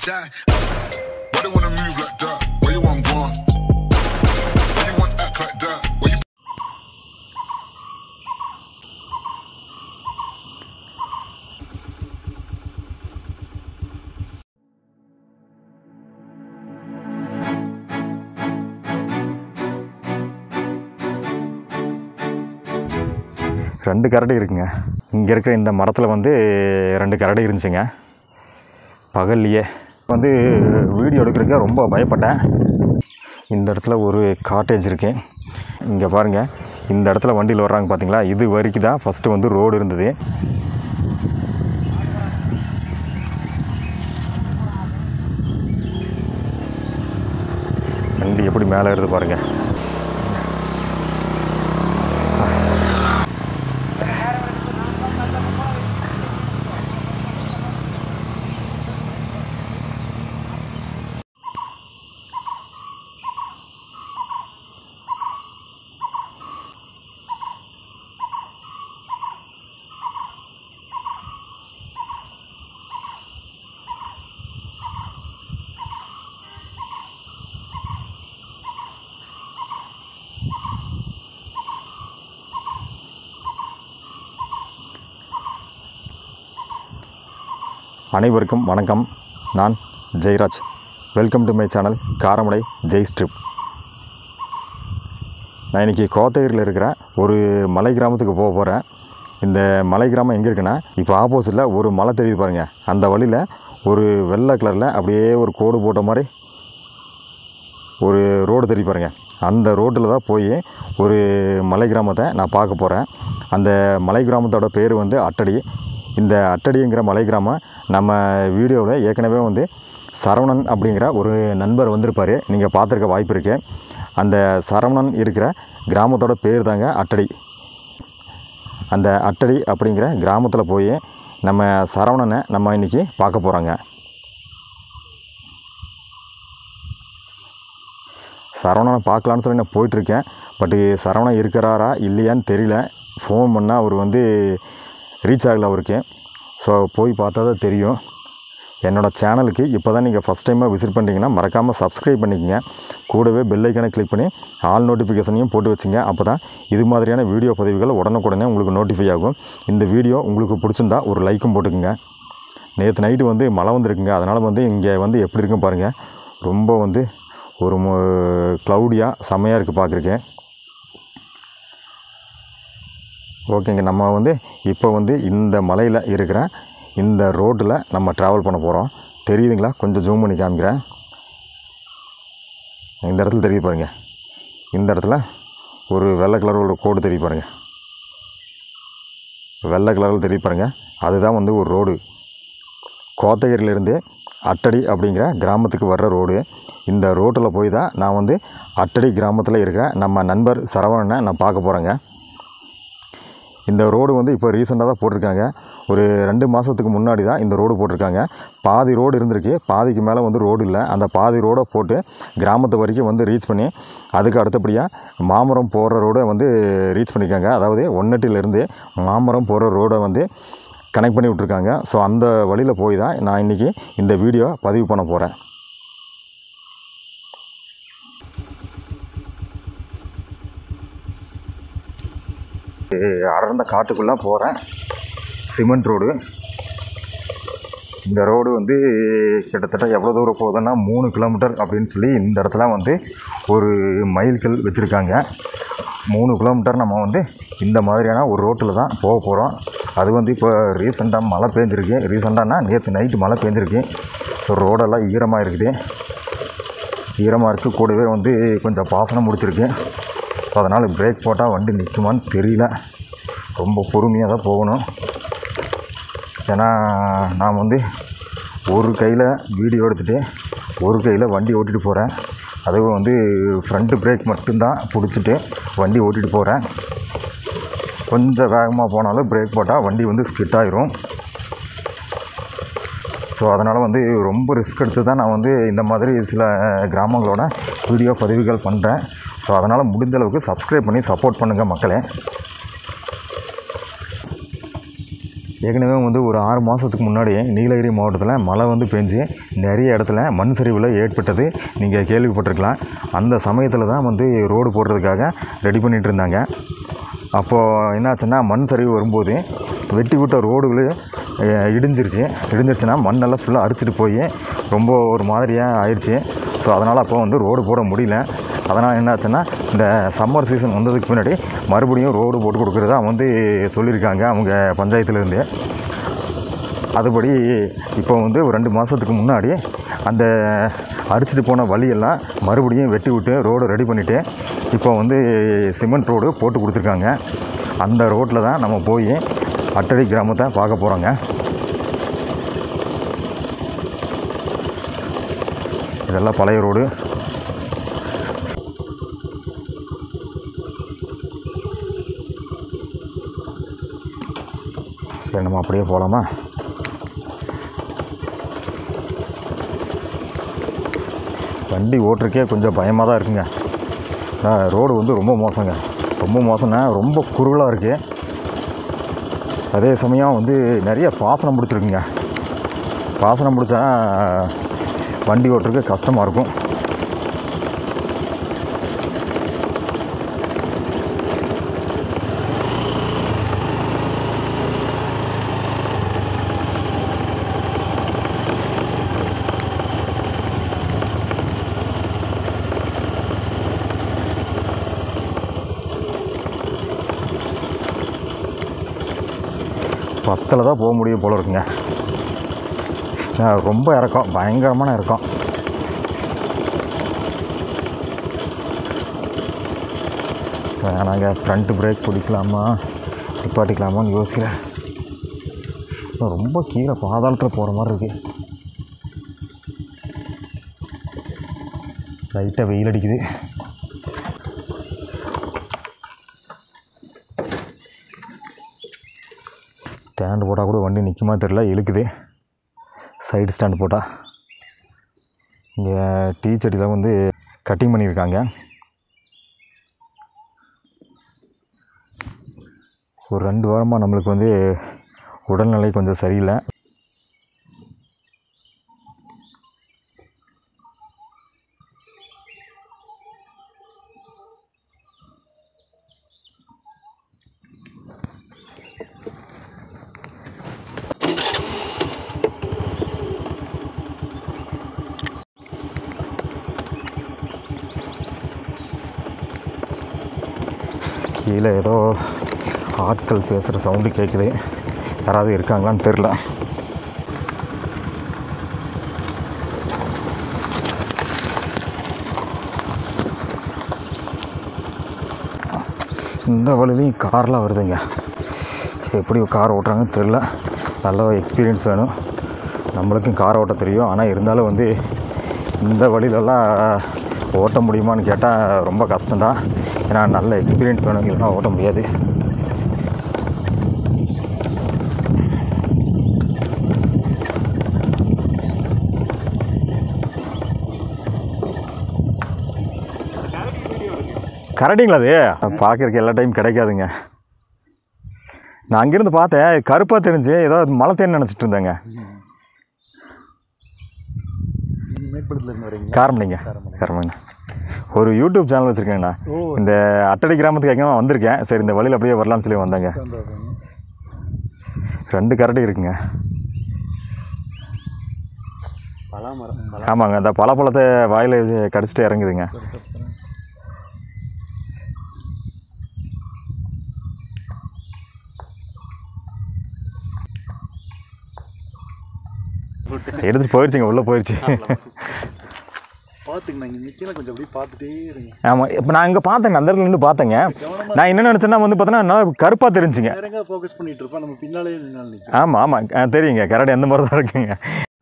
die. Why they wanna move like that? Where you want gone? Why you want act like that? Where you ரெண்டு கரடி இருக்குங்க இங்கே இருக்கிற இந்த மரத்தில் வந்து ரெண்டு கரடி இருந்துச்சுங்க பகல்லையே வந்து வீடியோ எடுக்கிறதுக்கு ரொம்ப பயப்பட்டேன் இந்த இடத்துல ஒரு காட்டேஜ் இருக்கு இங்கே பாருங்கள் இந்த இடத்துல வண்டியில் வர்றாங்க பார்த்தீங்களா இது வரைக்கும் தான் ஃபஸ்ட்டு வந்து ரோடு இருந்தது வண்டி எப்படி மேலே ஏறுது பாருங்கள் அனைவருக்கும் வணக்கம் நான் Jayaraj welcome to my channel Karamadai Jai strip நான் இன்றைக்கி கோத்தகிரியில் இருக்கிற ஒரு மலை கிராமத்துக்கு போக போகிறேன் இந்த மலை கிராமம் எங்கே இருக்குன்னா இப்போ ஆப்போசிட்டில் ஒரு மலை தெரியுது பாருங்கள் அந்த வழியில் ஒரு வெள்ளை கலரில் அப்படியே ஒரு கோடு போட்ட மாதிரி ஒரு ரோடு தெரியும் பாருங்க அந்த ரோட்டில் தான் போய் ஒரு மலை கிராமத்தை நான் பார்க்க போகிறேன் அந்த மலை கிராமத்தோட பேர் வந்து அட்டடி இந்த அட்டடிங்கிற மலை கிராமம் நம்ம வீடியோவில் ஏற்கனவே வந்து சரவணன் அப்படிங்கிற ஒரு நண்பர் வந்திருப்பார் நீங்கள் பார்த்துருக்க வாய்ப்பு இருக்கு அந்த சரவணன் இருக்கிற கிராமத்தோட பேர் தாங்க அட்டடி அந்த அட்டடி அப்படிங்கிற கிராமத்தில் போய் நம்ம சரவணனை நம்ம இன்றைக்கி பார்க்க போகிறோங்க சரவணனை பார்க்கலான்னு சொல்லி நான் போயிட்டுருக்கேன் பட்டு சரவணன் இருக்கிறாரா இல்லையான்னு தெரியல ஃபோன் பண்ணால் அவர் வந்து ரீச் ஆகலை அவருக்கு ஸோ போய் பார்த்தா தான் தெரியும் என்னோடய சேனலுக்கு இப்போ தான் நீங்கள் ஃபஸ்ட் டைமாக விசிட் பண்ணுறீங்கன்னா மறக்காமல் சப்ஸ்கிரைப் பண்ணிக்கங்க கூடவே பெல் ஐக்கானை கிளிக் பண்ணி ஆல் நோட்டிஃபிகேஷனையும் போட்டு வச்சுங்க அப்போ தான் இது மாதிரியான வீடியோ பதிவுகள் உடனுக்குடனே உங்களுக்கு நோட்டிஃபை ஆகும் இந்த வீடியோ உங்களுக்கு பிடிச்சிருந்தா ஒரு லைக்கும் போட்டுக்குங்க நேற்று நைட்டு வந்து மழை வந்திருக்குங்க அதனால் வந்து இங்கே வந்து எப்படி இருக்கும் பாருங்கள் ரொம்ப வந்து ஒரு க்ளவுடியாக செம்மையாக இருக்குது பார்க்குறக்கு ஓகேங்க நம்ம வந்து இப்போ வந்து இந்த மலையில் இருக்கிற இந்த ரோட்டில் நம்ம ட்ராவல் பண்ண போகிறோம் தெரியுதுங்களா கொஞ்சம் ஜூம் பண்ணி காமிக்கிறேன் இந்த இடத்துல தெரியுது பாருங்க இந்த இடத்துல ஒரு வெள்ளை கலர் ஒரு கோடு தெரியுது பாருங்க வெள்ளை கலரில் தெரியுது பாருங்க அதுதான் வந்து ஒரு ரோடு கோத்தகிரியிலேருந்து அட்டடி அப்படிங்கிற கிராமத்துக்கு வர்ற ரோடு இந்த ரோட்டில் போய் தான் நான் வந்து அட்டடி கிராமத்தில் இருக்கிற நம்ம நண்பர் சரவணனை நான் பார்க்க போகிறேங்க இந்த ரோடு வந்து இப்போ ரீசெண்டாக தான் போட்டிருக்காங்க ஒரு ரெண்டு மாதத்துக்கு முன்னாடி தான் இந்த ரோடு போட்டிருக்காங்க பாதி ரோடு இருந்திருக்கு பாதிக்கு மேலே வந்து ரோடு இல்லை அந்த பாதி ரோடை போட்டு கிராமத்து வரைக்கும் வந்து ரீச் பண்ணி அதுக்கு அடுத்தபடியாக மாமரம் போகிற ரோடை வந்து ரீச் பண்ணியிருக்காங்க அதாவது ஒன்னட்டிலேருந்து மாமரம் போகிற ரோடை வந்து கனெக்ட் பண்ணி விட்ருக்காங்க ஸோ அந்த வழியில் போய் தான் நான் இன்றைக்கி இந்த வீடியோ பதிவு பண்ண போகிறேன் அடர்ந்த காட்டுக்குள்ளே போகிறேன் சிமெண்ட் ரோடு இந்த ரோடு வந்து கிட்டத்தட்ட எவ்வளோ தூரம் போகுதுன்னா மூணு கிலோமீட்டர் அப்படின்னு சொல்லி இந்த இடத்துல வந்து ஒரு மைல்கல் வச்சுருக்காங்க மூணு கிலோமீட்டர் நம்ம வந்து இந்த மாதிரியான ஒரு ரோட்டில் தான் போக போகிறோம் அது வந்து இப்போ ரீசெண்டாக மழை பெஞ்சிருக்கு ரீசெண்டானா நேற்று நைட்டு மழை பெஞ்சிருக்கு ஸோ ரோடெல்லாம் ஈரமாக இருக்குது ஈரமாக இருக்குது கூடவே வந்து கொஞ்சம் பாசனம் முடிச்சிருக்கு ஸோ அதனால் பிரேக் போட்டால் வண்டி நிற்குமான்னு தெரியல ரொம்ப பொறுமையாக தான் போகணும் ஏன்னா நான் வந்து ஒரு கையில் வீடியோ எடுத்துகிட்டு ஒரு கையில் வண்டி ஓட்டிகிட்டு போகிறேன் அதுவும் வந்து ஃப்ரண்ட்டு பிரேக் மட்டும்தான் பிடிச்சிட்டு வண்டி ஓட்டிகிட்டு போகிறேன் கொஞ்சம் வேகமாக போனாலும் பிரேக் போட்டால் வண்டி வந்து ஸ்கிட் ஆயிரும் ஸோ அதனால் வந்து ரொம்ப ரிஸ்க் எடுத்து தான் நான் வந்து இந்த மாதிரி சில கிராமங்களோட வீடியோ பதிவுகள் பண்ணுறேன் ஸோ அதனால் முடிந்த அளவுக்கு சப்ஸ்கிரைப் பண்ணி சப்போர்ட் பண்ணுங்கள் மக்களே ஏற்கனவே வந்து ஒரு ஆறு மாதத்துக்கு முன்னாடி நீலகிரி மாவட்டத்தில் மழை வந்து பெஞ்சு நிறைய இடத்துல மண் சரிவில் ஏற்பட்டது நீங்கள் கேள்விப்பட்டிருக்கலாம் அந்த சமயத்தில் தான் வந்து ரோடு போடுறதுக்காக ரெடி பண்ணிகிட்டு இருந்தாங்க அப்போது என்னாச்சுன்னா மண் சரிவு வரும்போது வெட்டி விட்ட ரோடுகள் அஹ், இடிஞ்சிருச்சு இடிஞ்சிருச்சுன்னா மண்ணெல்லாம் ஃபுல்லாக அரிச்சிட்டு போய் ரொம்ப ஒரு மாதிரியாக ஆயிடுச்சு ஸோ அதனால் அப்போ வந்து ரோடு போட முடியல அதனால் என்னாச்சுன்னா இந்த சம்மர் சீசன் வந்ததுக்கு முன்னாடி மறுபடியும் ரோடு போட்டு கொடுக்குறதா வந்து சொல்லியிருக்காங்க அவங்க பஞ்சாயத்துலேருந்து அதுபடி இப்போ வந்து ஒரு ரெண்டு மாதத்துக்கு முன்னாடி அந்த அரிச்சிட்டு போன வழியெல்லாம் மறுபடியும் வெட்டி விட்டு ரோடு ரெடி பண்ணிவிட்டு இப்போ வந்து சிமெண்ட் ரோடு போட்டு கொடுத்துருக்காங்க அந்த ரோட்டில் தான் நம்ம போய் அட்டடி கிராமத்தை பார்க்க போகிறோங்க இதெல்லாம் பழைய ரோடு சரி நம்ம அப்படியே போகலாமா வண்டி ஓட்டுறக்கே கொஞ்சம் பயமாக தான் இருக்குங்க நான் ரோடு வந்து ரொம்ப மோசங்க ரொம்ப மோசம்னா ரொம்ப குறுகலாக இருக்குது அதே சமயம் வந்து நிறைய பாசனம் பிடிச்சிருக்குங்க பாசனம் பிடிச்சா வண்டி ஓட்டுறதுக்கு கஷ்டமாக இருக்கும் பத்தில் தான் போக முடியும் போல இருக்குங்க நான் ரொம்ப இறக்கம் பயங்கரமான இறக்கம் வேணாங்க ஃப்ரண்ட் பிரேக் பிடிக்கலாமா நிப்பாட்டிக்கலாமான்னு யோசிக்கிறேன் இன்னும் ரொம்ப கீழே பாதாளத்தில் போகிற மாதிரி இருக்குது லைட்டாக வெயில் அடிக்குது ஸ்டாண்டு போட்டால் கூட வண்டி நிற்குமா தெரில இழுக்குது சைடு ஸ்டாண்டு போட்டால் இங்கே டீ செடியில் வந்து கட்டிங் பண்ணியிருக்காங்க ஒரு ரெண்டு வாரமாக நம்மளுக்கு வந்து உடல்நிலை கொஞ்சம் சரியில்லை கீழே ஏதோ ஆட்கள் பேசுகிற சவுண்டு கேட்குது யாராவது இருக்காங்களான்னு தெரில இந்த வழிலையும் கார்லாம் வருதுங்க எப்படி கார் ஓட்டுறாங்கன்னு தெரில நல்ல எக்ஸ்பீரியன்ஸ் வேணும் நம்மளுக்கும் கார் ஓட்ட தெரியும் ஆனால் இருந்தாலும் வந்து இந்த வழியிலலாம் ஓட்ட முடியுமான்னு கேட்டால் ரொம்ப கஷ்டம்தான் ஏன்னா நல்ல எக்ஸ்பீரியன்ஸ் வேணும் இல்லைன்னா ஓட்ட முடியாது கரடிங்களா அது பார்க்குறக்கு எல்லா டைம் கிடைக்காதுங்க நான் அங்கேருந்து பார்த்தேன் கருப்பாக தெரிஞ்சு ஏதோ மழை தேன் நினச்சிட்டு இருந்தேங்க மேற்படத்தில் இருந்து வரீங்க காரமணிங்க காரமணிங்க ஒரு யூடியூப் சேனல் வச்சுருக்கேங்கண்ணா இந்த அட்டடி கிராமத்துக்கு எங்கே வந்திருக்கேன் சரி இந்த வழியில் அப்படியே வரலாம்னு சொல்லி வந்தேங்க சந்தோஷம் ரெண்டு கரடி இருக்குங்க பலாமரம் பலா ஆமாங்க அந்த பழப்பழத்தை வாயில் கடிச்சிட்டு இறங்குதுங்க எடுத்துட்டு போயிடுச்சுங்க உள்ளே போயிடுச்சு பார்த்துங்கண்ணா இங்கே நிற்கல கொஞ்சம் அப்படியே பார்த்துட்டே இருங்க ஆமாம் இப்போ நான் இங்கே பார்த்தேங்க அந்த இடத்துல நின்று பார்த்தேங்க நான் என்ன நினச்சேன்னா வந்து பார்த்தோன்னா நல்லா கருப்பாக தெரிஞ்சுங்க வேற எங்கே ஃபோக்கஸ் பண்ணிட்டு இருப்போம் நம்ம பின்னாலே நின்னாலும் நிற்கும் ஆமாம் ஆமாம் ஆ, தெரியுங்க கரடி அந்த மாதிரி தான் இருக்குங்க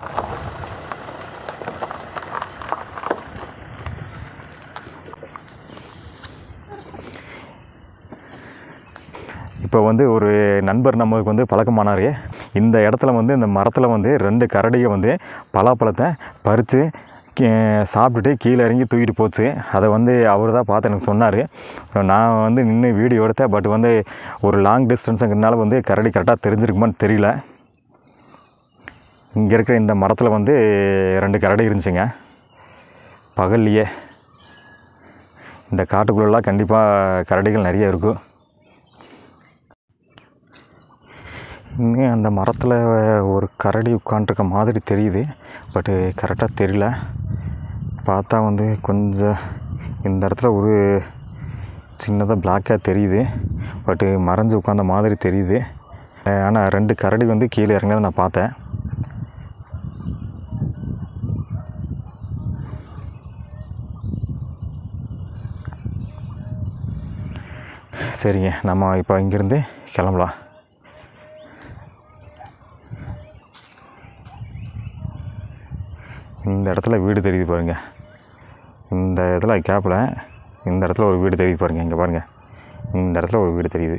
இப்போ வந்து ஒரு நண்பர் நமக்கு வந்து பழக்கமானார் இந்த இடத்துல வந்து இந்த மரத்தில் வந்து ரெண்டு கரடியை வந்து பலாப்பழத்தை பறித்து கே- சாப்பிட்டுட்டு கீழே இறங்கி தூக்கிட்டு போச்சு அதை வந்து அவர் தான் பார்த்து எனக்கு சொன்னார் நான் வந்து நின்று வீடியோ எடுத்தேன் பட் வந்து ஒரு லாங் டிஸ்டன்ஸுங்கிறதுனால வந்து கரடி கரெக்டாக தெரிஞ்சிருக்குமான்னு தெரியல இங்கே இருக்கிற இந்த மரத்தில் வந்து ரெண்டு கரடி இருந்துச்சுங்க பகல்லையே இந்த காட்டுக்குள்ளெல்லாம் கண்டிப்பாக கரடிகள் நிறைய இருக்கும் இங்கே அந்த மரத்தில் ஒரு கரடி உட்காண்ட்ருக்க மாதிரி தெரியுது பட்டு கரெக்டாக தெரியல பார்த்தா வந்து கொஞ்சம் இந்த இடத்துல ஒரு சின்னதாக பிளாக்காக தெரியுது பட்டு மறைஞ்சு உட்காந்த மாதிரி தெரியுது ஆனால் ரெண்டு கரடி வந்து கீழே இறங்குறத நான் பார்த்தேன் சரிங்க நம்ம இப்போ இங்கேருந்து கிளம்பலாம் இந்த இடத்துல வீடு தெரியுது பாருங்க இந்த இடத்துல கேப்பில் இந்த இடத்துல ஒரு வீடு தெரியுது பாருங்க இங்கே பாருங்க இந்த இடத்துல ஒரு வீடு தெரியுது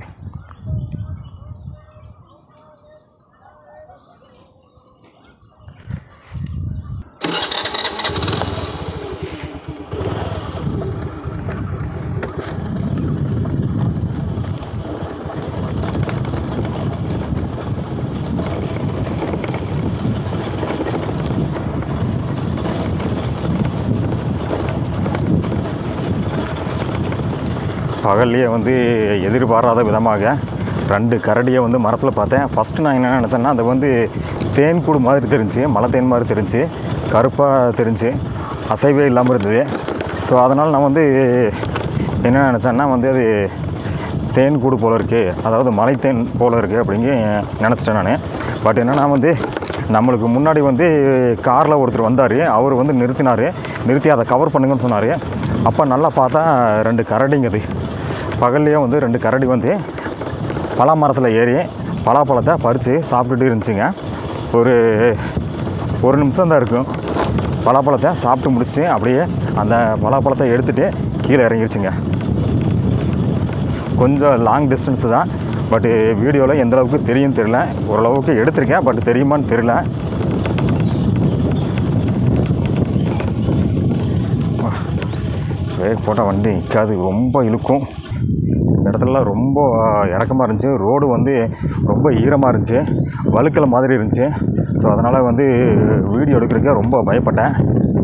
பகல்லையே வந்து எதிர்பாராத விதமாக ரெண்டு கரடியை வந்து மரத்தில் பார்த்தேன் ஃபஸ்ட்டு நான் என்ன நினச்சேன்னா அது வந்து தேன் கூடு மாதிரி தெரிஞ்சு மலை தேன் மாதிரி தெரிஞ்சு கருப்பாக தெரிஞ்சு அசைவே இல்லாமல் இருந்தது ஸோ அதனால் நான் வந்து என்ன நினச்சேன்னா வந்து அது தேன் கூடு போல் இருக்குது அதாவது மலை தேன் போல் இருக்குது அப்படிங்க நினச்சிட்டேன் நான் பட் என்னன்னா வந்து நம்மளுக்கு முன்னாடி வந்து காரில் ஒருத்தர் வந்தார் அவர் வந்து நிறுத்தினார் நிறுத்தி அதை கவர் பண்ணுங்கன்னு சொன்னார் அப்போ நல்லா பார்த்தா ரெண்டு கரடிங்க அது பகல்லையே வந்து ரெண்டு கரடி வந்து பலா மரத்தில் ஏறி பலாப்பழத்தை பறித்து சாப்பிட்டுட்டு இருந்துச்சுங்க ஒரு ஒரு நிமிஷம் தான் இருக்கும் பலாப்பழத்தை சாப்பிட்டு முடிச்சுட்டு அப்படியே அந்த பலாப்பழத்தை எடுத்துகிட்டு கீழே இறங்கிருச்சுங்க கொஞ்சம் லாங் டிஸ்டன்ஸு தான் பட்டு வீடியோவில் எந்த அளவுக்கு தெரியும் தெரியல ஓரளவுக்கு எடுத்திருக்கேன் பட் தெரியுமான்னு தெரியல பிரேக் போட்டால் வண்டி நிற்காது ரொம்ப இழுக்கும் இந்த இடத்துலலாம் ரொம்ப இறக்கமாக இருந்துச்சு ரோடு வந்து ரொம்ப ஈரமாக இருந்துச்சு வழுக்கல் மாதிரி இருந்துச்சு ஸோ அதனால் வந்து வீடியோ எடுக்கிறதுக்கு ரொம்ப பயப்பட்டேன்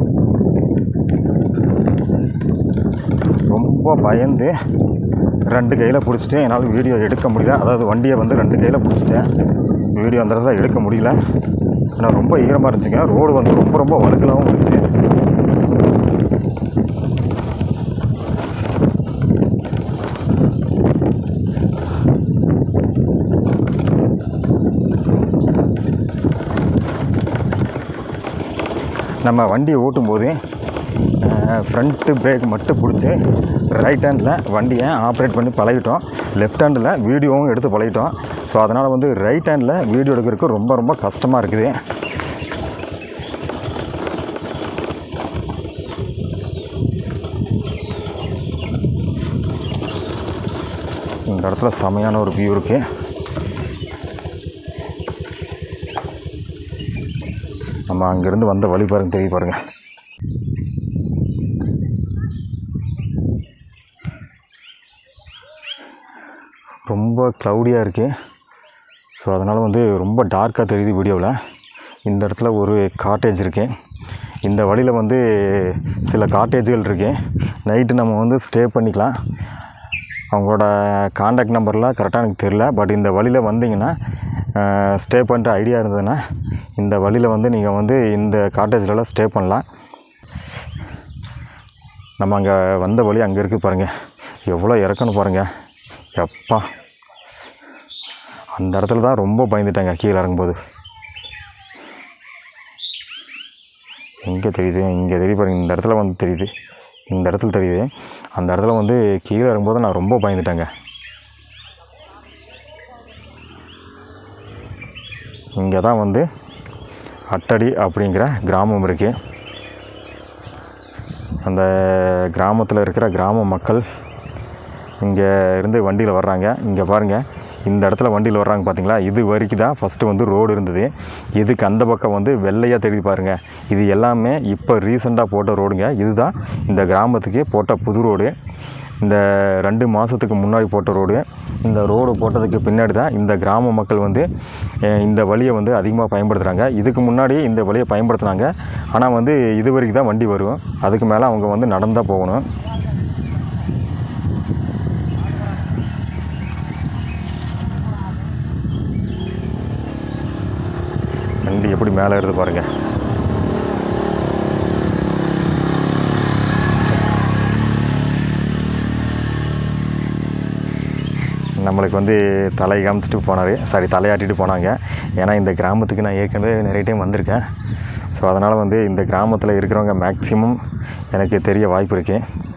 ரொம்ப பயந்து ரெண்டு கையில் பிடிச்சிட்டு என்னால் வீடியோ எடுக்க முடியல அதாவது வண்டியை வந்து ரெண்டு கையில் பிடிச்சிட்டேன் வீடியோ அந்த இடத்துல எடுக்க முடியல ஆனால் ரொம்ப ஈரமாக இருந்துச்சுங்க ரோடு வந்து ரொம்ப ரொம்ப வழுக்கலாகவும் இருந்துச்சு நம்ம வண்டியை ஓட்டும்போது ஃப்ரண்ட்டு பிரேக் மட்டும் பிடிச்சி ரைட் ஹேண்டில் வண்டியை ஆப்ரேட் பண்ணி பழகிட்டோம் லெஃப்ட் ஹேண்டில் வீடியோவும் எடுத்து பழகிட்டோம் ஸோ அதனால் வந்து ரைட் ஹேண்டில் வீடியோ எடுக்கிறதுக்கு ரொம்ப ரொம்ப கஷ்டமாக இருக்குது இந்த இடத்துல செமையான ஒரு வியூ இருக்குது நம்ம அங்கேருந்து வந்த வழி பாருங்க தெரிய பாருங்க ரொம்ப க்ளவுடியாக இருக்குது ஸோ அதனால் வந்து ரொம்ப டார்க்காக தெரியுது வீடியோவில் இந்த இடத்துல ஒரு காட்டேஜ் இருக்குது இந்த வழியில் வந்து சில காட்டேஜ்கள் இருக்குது நைட்டு நம்ம வந்து ஸ்டே பண்ணிக்கலாம் அவங்களோட காண்டாக்ட் நம்பர்லாம் கரெக்டாக எனக்கு தெரில பட் இந்த வழியில் வந்தீங்கன்னா ஸ்டே பண்ணுற ஐடியா இருந்ததுன்னா இந்த வழியில் வந்து நீங்கள் வந்து இந்த காட்டேஜ்லலாம் ஸ்டே பண்ணலாம் நம்ம அங்கே வந்த வழி அங்கே இருக்குது பாருங்கள் எவ்வளோ இறக்கணும் பாருங்கள் எப்பா அந்த இடத்துல தான் ரொம்ப பயந்துட்டாங்க கீழே இறங்கும்போது எங்கே தெரியுது இங்கே தெரியுது பாருங்க இந்த இடத்துல வந்து தெரியுது இந்த இடத்துல தெரியுது அந்த இடத்துல வந்து கீழே இறங்கும்போது நான் ரொம்ப பயந்துட்டேங்க இங்கே தான் வந்து அட்டடி அப்படிங்கிற கிராமம் இருக்குது அந்த கிராமத்தில் இருக்கிற கிராம மக்கள் இங்கே இருந்து வண்டியில் வர்றாங்க இங்கே பாருங்கள் இந்த இடத்துல வண்டியில் வர்றாங்க பார்த்தீங்களா இது வரைக்கும் தான் ஃபஸ்ட்டு வந்து ரோடு இருந்தது இதுக்கு அந்த பக்கம் வந்து வெள்ளையாக தெரியுது பாருங்கள் இது எல்லாமே இப்போ ரீசெண்டாக போட்ட ரோடுங்க இதுதான் இந்த கிராமத்துக்கு போட்ட புது ரோடு இந்த ரெண்டு மாதத்துக்கு முன்னாடி போட்ட ரோடு இந்த ரோடு போட்டதுக்கு பின்னாடி தான் இந்த கிராம மக்கள் வந்து அஹ், இந்த வழியை வந்து அதிகமாக பயன்படுத்துகிறாங்க இதுக்கு முன்னாடி இந்த வழியை பயன்படுத்துனாங்க ஆனால் வந்து இது வரைக்கும் தான் வண்டி வரும் அதுக்கு மேலே அவங்க வந்து நடந்தால் போகணும் வண்டி எப்படி மேலே ஏறுது பாருங்கள் நம்மளுக்கு வந்து தலை காமிச்சிட்டு போனார் சாரி தலையாட்டிட்டு போனாங்க ஏன்னா இந்த கிராமத்துக்கு நான் ஏற்கனவே நிறைய டைம் வந்திருக்கேன் ஸோ அதனால் வந்து இந்த கிராமத்தில் இருக்கிறவங்க மேக்ஸிமம் எனக்கு தெரிய வாய்ப்பு இருக்கு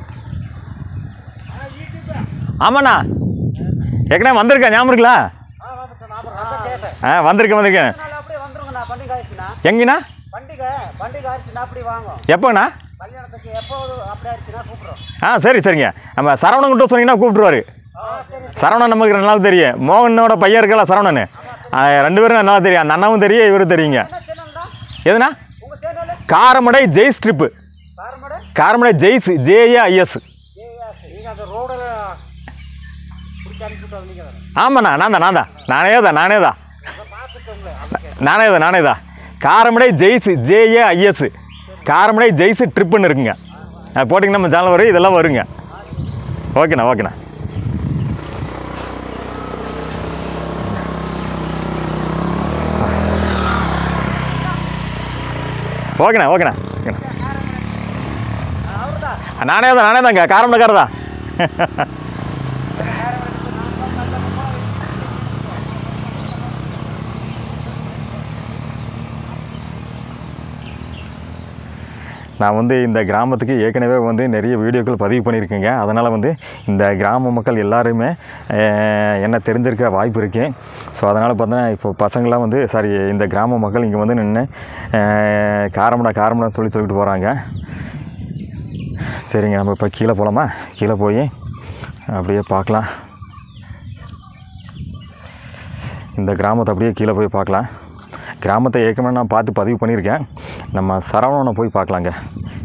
ஆமாண்ணா ஏற்கனவே வந்திருக்கேன் ஞாபகம் இருக்குல்ல ஆ வந்திருக்கேன் வந்திருக்கேன் நாள் அப்படியே வந்துருங்கண்ணா பண்டிகை ஆயிடுச்சுண்ணா எங்கண்ணா பண்டிகை பண்டிகை ஆயிடுச்சுண்ணா அப்படி வாங்க எப்போண்ணா கல்யாணத்துக்கு எப்போது அப்படி ஆயிடுச்சுன்னா கூப்பிடுறோம் ஆ சரி சரிங்க நம்ம சரவணன் கிட்ட சொன்னீங்கன்னா கூப்பிட்டுருவாரு சரவணன் நமக்கு ரெண்டு நாள் தெரியும் மோகனோட பையன் இருக்கல சரவணன் ஆ, ரெண்டு பேரும் நல்லா தெரியும் அந்த அண்ணாவும் தெரியும் இவரும் தெரியுங்க என்ன சேனல்ண்ணா எதுனா உங்கள் channel Karamadai Jai strip Karamadai Karamadai Jais J A I S A S நீங்கள் அந்த ரோடில் பிடிச்சி அனுப்பிவிட்டு வந்தீங்க தானே ஆமாண்ணா நான் தான் நான் தான் நானே தான் நானே தான் அதை பார்த்துட்டோங்களே அதுக்கு நானே தான் நானே தான் காரமடை ஜெய்ஸ் ஜேஏஐஎஸ் காரமடை ஜெய்ஸ் ட்ரிப்புன்னு இருக்குங்க அது போட்டிங்கன்னா நம்ம சேனல் வரும் இதெல்லாம் வருங்க ஓகேண்ணா ஓகேண்ணா ஓகேண்ணா ஓகேண்ணா ஓகேண்ணா நானே தான் நானே தாங்க காரமடைக்காரர் தான் நான் வந்து இந்த கிராமத்துக்கு ஏற்கனவே வந்து நிறைய வீடியோக்கள் பதிவு பண்ணியிருக்கேங்க அதனால் வந்து இந்த கிராம மக்கள் எல்லாருமே அஹ், என்ன தெரிஞ்சிருக்க வாய்ப்பு இருக்கு ஸோ அதனால் பார்த்தோன்னா இப்போ பசங்களாம் வந்து சாரி இந்த கிராம மக்கள் இங்கே வந்து நின்று காரமடா காரமடான்னு சொல்லி சொல்லிட்டு போகிறாங்க சரிங்க நம்ம இப்போ கீழே போகலாமா கீழே போய் அப்படியே பார்க்கலாம் இந்த கிராமத்தை அப்படியே கீழே போய் பார்க்கலாம் கிராமத்தை ஏற்கனவே நான் பார்த்து பதிவு பண்ணியிருக்கேன் நம்ம சரவணனை போய் பார்க்கலாங்க